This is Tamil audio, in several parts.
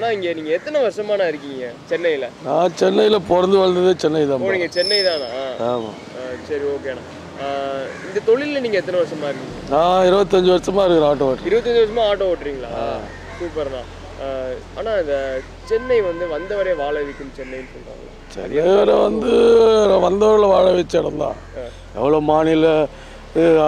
ஆனா இங்க நீங்க எத்தனை வருஷமாண்ணா இருக்கீங்க சென்னையில நான் சென்னையில் பிறந்து வளர்ந்ததே சென்னை ஓ தான் நீங்க சென்னை தானா ஆமாம் சரி ஓகேண்ணா ஆ, இந்த தொழில்ல நீங்க எத்தனை வருஷமா இருக்கீங்க நான் இருபத்தஞ்சி வருஷமாக இருக்கிறேன் ஆட்டோ ஓட்டுறேன் இருபத்தஞ்சு வருஷமா ஆட்டோ ஓட்டுறீங்களா சூப்பர்ண்ணா ஆ, ஆனா இந்த சென்னை வந்து வந்தவரே வாழ வைக்கும் சென்னைன்னு சொல்றாங்க சென்னையில் வந்து வந்தவர்களை வாழ வச்ச இடம் தான் எவ்வளோ மாநில ஆ,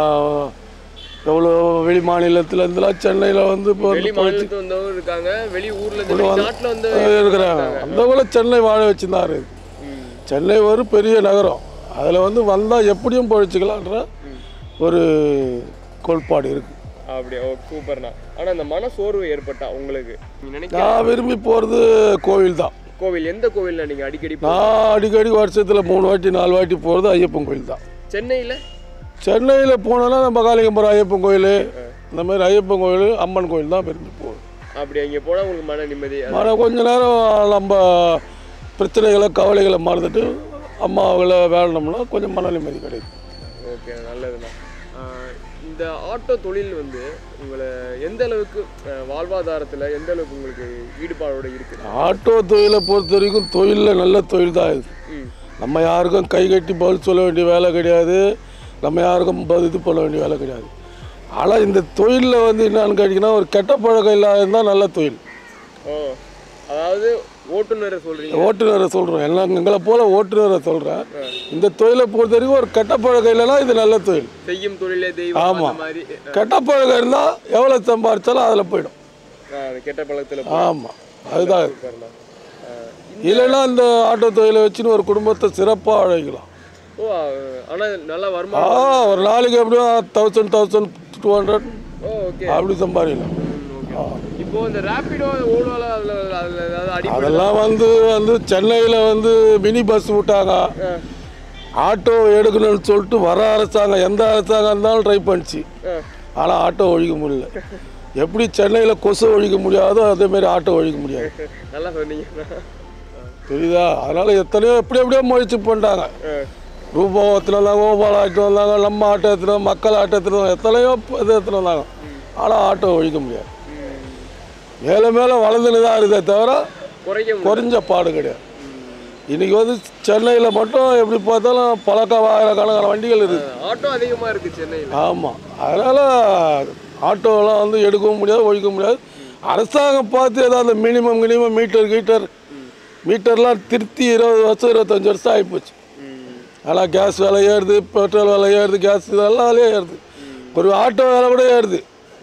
எவ்வளோ வெளி மாநிலத்துல இருந்துலாம் சென்னையில் வந்து இப்போ வெளி வந்து போயிடுச்சு மாநிலத்துல வந்தவங்க இருக்காங்க வெளி ஊர்ல இருந்து வெளி நாட்டுல வந்து இருக்கிறாங்க வந்தவங்கள சென்னை வாழ வச்சு தான் இருக்குது ம். சென்னை ஒரு பெரிய நகரம் அதில் வந்து வந்தால் எப்படியும் பொழைச்சிக்கலான்ற ஒரு கோட்பாடு இருக்குது அப்படியா ஓ சூப்பர்ண்ணா ஆனா இந்த மன சோர்வு ஏற்பட்டா உங்களுக்கு நீங்க நினைக்க நான் விரும்பி போகிறது கோவில் தான் கோவில் எந்த கோவில்ல நீங்க அடிக்கடி போ- நான் அடிக்கடி வருஷத்தில் மூணு வாட்டி நாலு வாட்டி போகிறது ஐயப்பன் கோயில் தான் சென்னையில சென்னையில் போனோன்னா நம்ம காளிங்கம்புரம் ஐயப்பன் கோயில் இந்த மாதிரி ஐயப்பன் கோயில் அம்மன் கோயில் தான் விரும்பி போகும் அப்படி அங்க போனா உங்களுக்கு மன நிம்மதி அது- ஆனால் கொஞ்ச நேரம் நம்ம பிரச்சனைகளை கவலைகளை மறந்துட்டு அம்மாவங்களை வேண்டோம்னா கொஞ்சம் மன நிம்மதி கிடைக்கும் ஓகே நல்லதுண்ணா ஆஹ் இந்த ஆட்டோ தொழில் வந்து உங்களை எந்த அளவுக்கு ஆஹ் வாழ்வாதாரத்துல எந்த அளவுக்கு உங்களுக்கு ஈடுபாடோட இருக்குது ஆட்டோ தொழிலை பொறுத்த வரைக்கும் தொழிலில் நல்ல தொழில் தான் இது ம் நம்ம யாருக்கும் கை கட்டி பதில் சொல்ல வேண்டிய வேலை கிடையாது நம்ம யாருக்கும் பதில் இது பண்ண வேண்டிய வேலை கிடையாது ஆனால் இந்த தொழிலில் வந்து என்னன்னு கேட்டிங்கன்னா ஒரு கெட்ட பழக்கம் இல்லாத இருந்தால் நல்ல தொழில் ஓ அதாவது ஓட்டுநரை சொல்றீங்க ஓட்டுநரை சொல்கிறோம் எல்லாம் எங்களை போல் ஓட்டுநரை சொல்கிறேன் இந்த தொழிலை பொறுத்த வரைக்கும் ஒரு கெட்ட பழக்கம் இல்லைன்னா இது நல்ல தொழில் செய்யும் தொழிலே தெய்வம் ஆமா. அந்த மாதிரி கெட்ட பழக்கம் இருந்தால் எவ்வளோ சம்பாரிச்சாலும் அதில் போயிடும் ஆஹ் அந்த கெட்ட பழக்கத்துல ஆமாம் அதுதான் இது. சூப்பர்ண்ணா ஆஹ் இல்லைன்னா இந்த ஆட்டோ தொழிலை வச்சுன்னு ஒரு குடும்பத்தை சிறப்பாக அழைக்கலாம் ஓ ஆஹ் ஆனா நல்ல ஆ வருமானம் ஒரு நாளைக்கு எப்படியும் thousand thousand two hundred oh okay அப்படி சம்பாதிக்கலாம் இப்போ இந்த ரேப்பிடோ ஓடுவால அதுல அதுல ஏதாவது அடி அதெல்லாம் வந்து வந்து சென்னையில் வந்து மினி பஸ் விட்டாங்க ஆட்டோ எடுக்கணும்னு சொல்லிட்டு வர அரசாங்கம் எந்த அரசாங்கம் இருந்தாலும் ட்ரை பண்ணிச்சு ஆஹ் ஆனால் ஆட்டோ ஒழிக்க முடியல எப்படி சென்னையில் கொசு ஒழிக்க முடியாதோ அதேமாரி ஆட்டோ ஒழிக்க முடியாது நல்லா சொன்னீங்கண்ணா புரியுதா அதனால் எத்தனையோ எப்படி எப்படியோ முயற்சி பண்ணிட்டாங்க ஆஹ் ரூபா எடுத்துன்னு வந்தாங்க கோபால் ஆட்டோ வந்தாங்க நம்ம ஆட்டோ எடுத்துட்டு வந்தாங்க, மக்கள் ஆட்டோ எடுத்துட்டு வந்தாங்க எத்தனையோ இது எடுத்துட்டு வந்தாங்க ஆனால் ஆட்டோ ஒழிக்க முடியாது மேலே மேலே வளர்ந்துன்னு தான் இருக்குதே தவிர குறைக்க முடியும் குறைஞ்ச பாடு கிடையாது இன்னைக்கு வந்து சென்னையில் மட்டும் எப்படி பார்த்தாலும் பழக்க ஆயிரக்கணக்கான வண்டிகள் இருக்குது ஆட்டோ அதிகமா இருக்கு சென்னையில ஆமாம் அதனால் ஆட்டோலாம் வந்து எடுக்கவும் முடியாது ஒழிக்க முடியாது அரசாங்கம் பார்த்து ஏதாவது மினிமம் மினிமம் மீட்டர் கீட்டர் மீட்டர்லாம் திருத்தி இருபது வருஷம் இருபத்தஞ்சி வருஷம் ஆகிப்போச்சு ம். ஆனால் கேஸ் விலை ஏறுது பெட்ரோல் விலை ஏறுது கேஸ் இதெல்லாம் விலையே ஏறுது ஒரு ஆட்டோ விலை கூட ஏறுது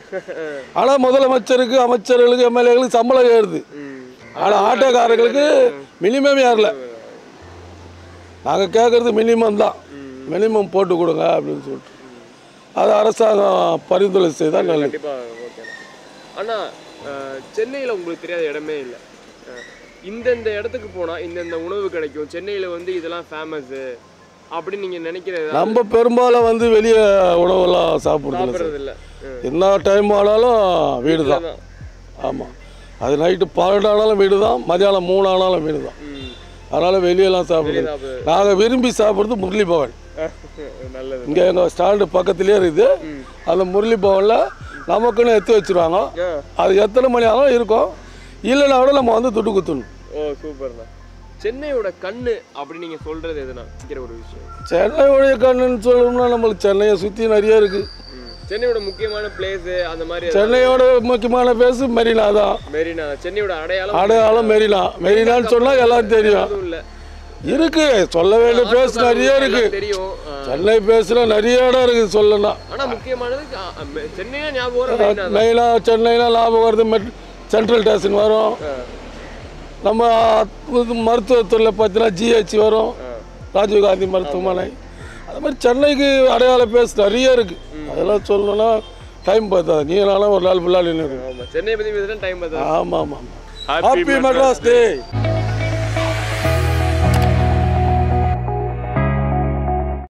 ஆனால் முதலமைச்சருக்கு அமைச்சர்களுக்கு எம்எல்ஏகளுக்கு சம்பளம் ஏறுது ம். ஆனால் ஆட்டோக்காரர்களுக்கு மினிமம் ஏறல நாங்கள் கேட்குறது மினிமம் தான் மினிமம் போட்டு கொடுங்க அப்படின்னு சொல்லிட்டு அது அரசாங்கம் பரிந்துரை செய்தால் நல்லது கண்டிப்பா ஓகே ஆனா அஹ், சென்னையில உங்களுக்கு தெரியாத இடமே இல்லை இந்தந்த இடத்துக்கு போனா இந்தந்த உணவு கிடைக்கும் சென்னையில வந்து இதெல்லாம் ஃபேமஸ் அப்படின்னு நீங்க நினைக்கிறது நம்ம பெரும்பாலும் வந்து வெளியே உணவெல்லாம் சாப்பிட்றது இல்லை சாப்பிட்றது இல்ல ம். என்ன டைம் ஆனாலும் வீடு தான் அதான். ஆமாம் அது நைட்டு பன்னெண்டு ஆனாலும் வீடு தான் மதியானம் மூணு ஆனாலும் வீடு தான் ம். அதனால் வெளியெல்லாம் சாப்பிடுறது சாப்பிடுறது. நாங்கள் விரும்பி சாப்பிட்றது முரளி பவன் நல்லது இங்கே எங்கள் ஸ்டாண்டு பக்கத்துலேயே இருக்குது அந்த முரளி பவனில் நமக்குன்னு எடுத்து வச்சுருவாங்க ஆ. அது எத்தனை மணி ஆனாலும் இருக்கும் இல்லைன்னா கூட நம்ம வந்து துட்டு குத்தணும் ஓ சூப்பர்ண்ணா சென்னையோட கண்ணு அப்படி நீங்க சொல்றது எதுனா இருக்கிற ஒரு விஷயம் சென்னை ஒழிய கண்ணுன்னு சொல்லணும்னா நம்மளுக்கு சென்னையை சுற்றி நிறைய இருக்குது ம். சென்னையோட முக்கியமான பிளேஸ் அந்த மாதிரி சென்னையோட முக்கியமான பேசு மெரினா தான் மெரினா சென்னையோட அடையாளம் அடையாளம் மெரினா மெரினான்னு சொன்னால் எல்லாம் தெரியும் அதுவும் இல்ல இருக்கு சொல்ல வேண்டிய பேசு நிறைய இருக்கு எல்லாம் தெரியும் ஆ. சென்னை பேசுல நிறைய இடம் இருக்குது சொல்லணும் ஆனா முக்கியமானது ஆ, மெ- சென்னையா ஞாபகம் வர மெரினா தான். மெயினாக சென்னைனா லாபம் வருது மெட் சென்ட்ரல் ஸ்டேஷன் வரும் ஆ. நம்ம இது மருத்துவத்துறையில் பார்த்தீங்கன்னா ஜிஹெச் வரும் ஆ. ராஜீவ்காந்தி மருத்துவமனை அது மாதிரி சென்னைக்கு அடையாள பேஸ் நிறைய இருக்கு அதெல்லாம் சொல்லணும்னா டைம் பார்த்தாது நீ நானும் ஒரு நாள் ஃபுல்லாக நின்று ஆமா சென்னை பத்தி பேசுனா டைம் பார்த்தா ஆமாம் ஆமாம் Happy ஹாப்பி மெட்ராஸ் டே